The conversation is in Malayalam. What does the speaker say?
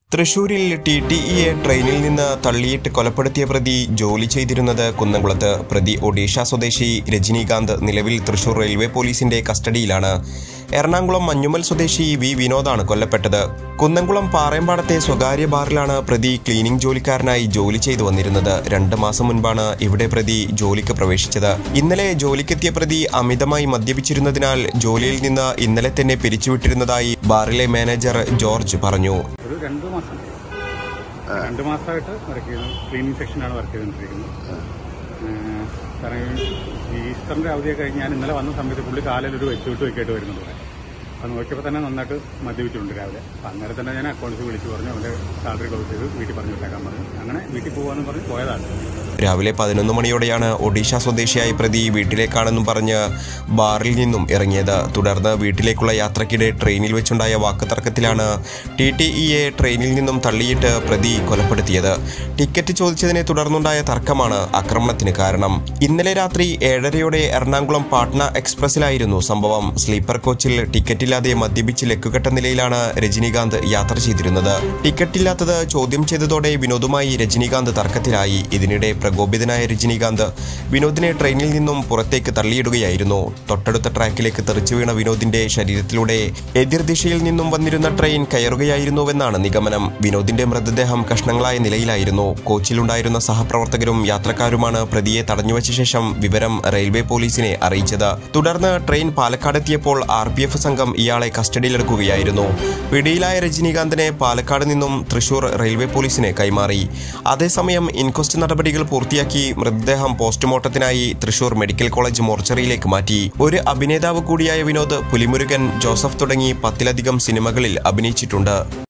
തൃശൂരിൽ ടി ടി ഇയെ ട്രെയിനിൽ നിന്ന് തള്ളിയിട്ട് കൊലപ്പെടുത്തിയ പ്രതി ജോലി ചെയ്തിരുന്നത് കുന്നംകുളത്ത് പ്രതി ഒഡീഷ സ്വദേശി രജനീകാന്ത് നിലവിൽ തൃശൂർ റെയിൽവേ പോലീസിന്റെ കസ്റ്റഡിയിലാണ് എറണാകുളം മഞ്ഞുമൽ സ്വദേശി വി വിനോദാണ് കൊല്ലപ്പെട്ടത് കുന്നംകുളം പാറയമ്പാടത്തെ സ്വകാര്യ ബാറിലാണ് പ്രതി ക്ലീനിംഗ് ജോലിക്കാരനായി ജോലി ചെയ്തു വന്നിരുന്നത് രണ്ട് മാസം മുൻപാണ് ഇവിടെ പ്രതി ജോലിക്ക് പ്രവേശിച്ചത് ഇന്നലെ ജോലിക്കെത്തിയ പ്രതി അമിതമായി മദ്യപിച്ചിരുന്നതിനാൽ ജോലിയിൽ നിന്ന് ഇന്നലെ തന്നെ പിരിച്ചുവിട്ടിരുന്നതായി ബാറിലെ മാനേജർ ജോർജ് പറഞ്ഞു ഒരു രണ്ട് മാസം രണ്ട് മാസമായിട്ട് വർക്ക് ചെയ്യുന്നു ക്ലീനിങ് സെക്ഷനാണ് വർക്ക് ചെയ്തുകൊണ്ടിരിക്കുന്നത് ഏഹ് കാരണം ഈ ഈസ്റ്ററിന്റെ അവധിയൊക്കെ കഴിഞ്ഞ് ഞാൻ ഇന്നലെ വന്ന സമയത്ത് പുള്ളി കാലിൽ ഒരു വെച്ചുവിട്ട് വെക്കായിട്ട് വരുന്നുണ്ട് ഇവിടെ അപ്പം നോക്കിയപ്പോൾ തന്നെ നന്നായിട്ട് മദ്യപിച്ചിട്ടുണ്ട് രാവിലെ അപ്പം അന്നേരം തന്നെ ഞാൻ അക്കൗണ്ട്സ് വിളിച്ച് പറഞ്ഞു അവൻ്റെ സാലറി ക്ലോസ് ചെയ്ത് വീട്ടിൽ പറഞ്ഞു വിട്ടേക്കാൻ പറഞ്ഞു അങ്ങനെ വീട്ടിൽ പോകാമെന്ന് പറഞ്ഞ് പോയതാണ് രാവിലെ പതിനൊന്ന് മണിയോടെയാണ് ഒഡീഷ സ്വദേശിയായ പ്രതി വീട്ടിലേക്കാണെന്നും പറഞ്ഞ് ബാറിൽ നിന്നും ഇറങ്ങിയത് തുടർന്ന് വീട്ടിലേക്കുള്ള യാത്രക്കിടെ ട്രെയിനിൽ വെച്ചുണ്ടായ വാക്കുതർക്കത്തിലാണ് ടി ടി ഇയെ ട്രെയിനിൽ നിന്നും തള്ളിയിട്ട് പ്രതി കൊലപ്പെടുത്തിയത് ടിക്കറ്റ് ചോദിച്ചതിനെ തുടർന്നുണ്ടായ തർക്കമാണ് ആക്രമണത്തിന് കാരണം ഇന്നലെ രാത്രി ഏഴരയോടെ എറണാകുളം പാട്ന എക്സ്പ്രസിലായിരുന്നു സംഭവം സ്ലീപ്പർ കോച്ചിൽ ടിക്കറ്റില്ലാതെ മദ്യപിച്ച് ലക്കുകെട്ട നിലയിലാണ് രജനീകാന്ത് യാത്ര ചെയ്തിരുന്നത് ടിക്കറ്റില്ലാത്തത് ചോദ്യം ചെയ്തതോടെ വിനോദുമായി രജനീകാന്ത് തർക്കത്തിലായി ഇതിനിടെ പ്രകോപിതനായ രജനീകാന്ത് വിനോദിനെ ട്രെയിനിൽ നിന്നും പുറത്തേക്ക് തള്ളിയിടുകയായിരുന്നു തൊട്ടടുത്ത ട്രാക്കിലേക്ക് തെറിച്ചു വീണ വിനോദിന്റെ ശരീരത്തിലൂടെ എതിർദിശയിൽ നിന്നും വന്നിരുന്ന ട്രെയിൻ കയറുകയായിരുന്നുവെന്നാണ് നിഗമനം വിനോദിന്റെ മൃതദേഹം കഷ്ണങ്ങളായ നിലയിലായിരുന്നു കോച്ചിലുണ്ടായിരുന്ന സഹപ്രവർത്തകരും യാത്രക്കാരുമാണ് പ്രതിയെ തടഞ്ഞുവച്ച ശേഷം വിവരം റെയിൽവേ പോലീസിനെ അറിയിച്ചത് തുടർന്ന് ട്രെയിൻ പാലക്കാടെത്തിയപ്പോൾ ആർ പി എഫ് സംഘം ഇയാളെ കസ്റ്റഡിയിലെടുക്കുകയായിരുന്നു പിടിയിലായ രജനീകാന്തിനെ പാലക്കാട് നിന്നും തൃശൂർ റെയിൽവേ പോലീസിനെ കൈമാറി അതേസമയം ഇൻക്വസ്റ്റ് നടപടികൾ പൂർത്തിയാക്കി മൃതദേഹം പോസ്റ്റ്മോർട്ടത്തിനായി തൃശൂർ മെഡിക്കൽ കോളേജ് മോർച്ചറിയിലേക്ക് മാറ്റി ഒരു അഭിനേതാവ് കൂടിയായ വിനോദ് പുലിമുരുകൻ ജോസഫ് തുടങ്ങി പത്തിലധികം സിനിമകളിൽ അഭിനയിച്ചിട്ടുണ്ട്